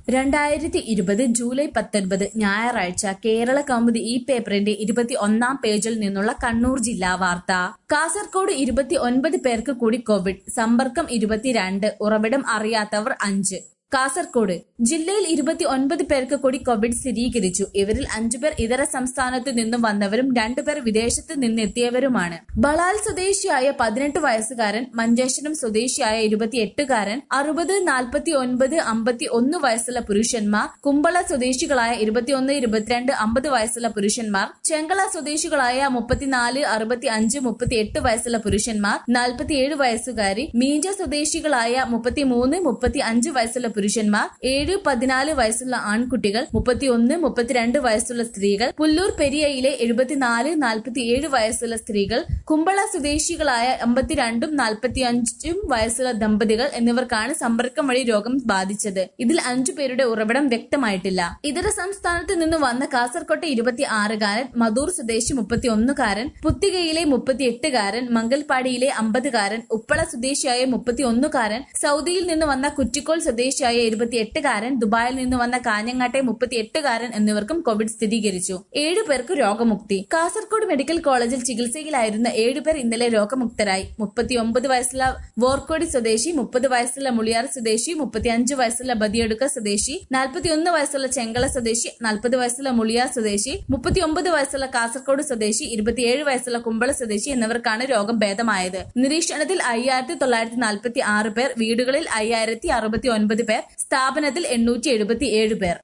രണ്ടായിരത്തി ഇരുപത് ജൂലൈ പത്തൊൻപത് ഞായറാഴ്ച കേരള കൗമുദി ഈ പേപ്പറിന്റെ ഇരുപത്തി ഒന്നാം പേജിൽ നിന്നുള്ള കണ്ണൂർ ജില്ലാ വാർത്ത കാസർകോട് ഇരുപത്തി ഒൻപത് പേർക്ക് കൂടി കോവിഡ് സമ്പർക്കം ഇരുപത്തിരണ്ട് ഉറവിടം അറിയാത്തവർ അഞ്ച് കാസർകോട് ജില്ലയിൽ ഇരുപത്തി ഒൻപത് പേർക്ക് കൂടി കോവിഡ് സ്ഥിരീകരിച്ചു ഇവരിൽ അഞ്ചുപേർ ഇതര സംസ്ഥാനത്തു നിന്നും വന്നവരും രണ്ടുപേർ വിദേശത്ത് നിന്നെത്തിയവരുമാണ് ബളാൽ സ്വദേശിയായ പതിനെട്ട് വയസ്സുകാരൻ മഞ്ചേശ്വരം സ്വദേശിയായ ഇരുപത്തിയെട്ടുകാരൻ അറുപത് നാൽപ്പത്തി ഒൻപത് അമ്പത്തി ഒന്ന് വയസ്സുള്ള പുരുഷന്മാർ കുമ്പള സ്വദേശികളായ ഇരുപത്തിയൊന്ന് ഇരുപത്തിരണ്ട് അമ്പത് വയസ്സുള്ള പുരുഷന്മാർ ചെങ്കള സ്വദേശികളായ മുപ്പത്തിനാല് അറുപത്തി അഞ്ച് മുപ്പത്തിയെട്ട് വയസ്സുള്ള പുരുഷന്മാർ നാൽപ്പത്തിയേഴ് വയസ്സുകാരി മീഞ്ച സ്വദേശികളായ മുപ്പത്തിമൂന്ന് മുപ്പത്തി അഞ്ച് വയസ്സുള്ള പുരുഷന്മാർ ഏഴ് പതിനാല് വയസ്സുള്ള ആൺകുട്ടികൾ മുപ്പത്തിയൊന്ന് മുപ്പത്തിരണ്ട് വയസ്സുള്ള സ്ത്രീകൾ പുല്ലൂർ പെരിയയിലെ എഴുപത്തിനാല് നാൽപ്പത്തിയേഴ് വയസ്സുള്ള സ്ത്രീകൾ കുമ്പള സ്വദേശികളായ അമ്പത്തിരണ്ടും നാൽപ്പത്തിയഞ്ചും വയസ്സുള്ള ദമ്പതികൾ എന്നിവർക്കാണ് സമ്പർക്കം വഴി രോഗം ബാധിച്ചത് ഇതിൽ അഞ്ചു പേരുടെ ഉറവിടം വ്യക്തമായിട്ടില്ല ഇതര സംസ്ഥാനത്ത് നിന്ന് വന്ന കാസർകോട്ടെ ഇരുപത്തി ആറുകാരൻ മധൂർ സ്വദേശി മുപ്പത്തിയൊന്നുകാരൻ പുത്തികയിലെ മുപ്പത്തിയെട്ടുകാരൻ മംഗൽപാടിയിലെ അമ്പതുകാരൻ ഉപ്പള സ്വദേശിയായ മുപ്പത്തിയൊന്നുകാരൻ സൗദിയിൽ നിന്ന് വന്ന കുറ്റിക്കോൾ സ്വദേശിയായ ഇരുപത്തിയെട്ടുകാരൻ ദുബായിൽ നിന്ന് വന്ന കാഞ്ഞങ്ങാട്ടെ മുപ്പത്തിയെട്ടുകാരൻ എന്നിവർക്കും കോവിഡ് സ്ഥിരീകരിച്ചു ഏഴു പേർക്ക് രോഗമുക്തി കാസർകോട് മെഡിക്കൽ കോളേജിൽ ചികിത്സയിലായിരുന്ന ഏഴുപേർ ഇന്നലെ രോഗമുക്തരായി മുപ്പത്തിയൊമ്പത് വയസ്സുള്ള വോർക്കോടി സ്വദേശി മുപ്പത് വയസ്സുള്ള മുളിയാർ സ്വദേശി മുപ്പത്തിയഞ്ച് വയസ്സുള്ള ബദിയടുക്ക സ്വദേശി നാൽപ്പത്തിയൊന്ന് വയസ്സുള്ള ചെങ്കള സ്വദേശി നാൽപ്പത് വയസ്സുള്ള മുളിയാർ സ്വദേശി മുപ്പത്തിയൊമ്പത് വയസ്സുള്ള കാസർകോട് സ്വദേശി ഇരുപത്തിയേഴ് വയസ്സുള്ള കുമ്പള സ്വദേശി എന്നിവർക്കാണ് രോഗം ഭേദമായത് നിരീക്ഷണത്തിൽ അയ്യായിരത്തി തൊള്ളായിരത്തി നാൽപ്പത്തി ആറ് പേർ വീടുകളിൽ അയ്യായിരത്തി അറുപത്തി ഒൻപത് പേർ സ്ഥാപനത്തിൽ എണ്ണൂറ്റി എഴുപത്തി ഏഴ് പേർ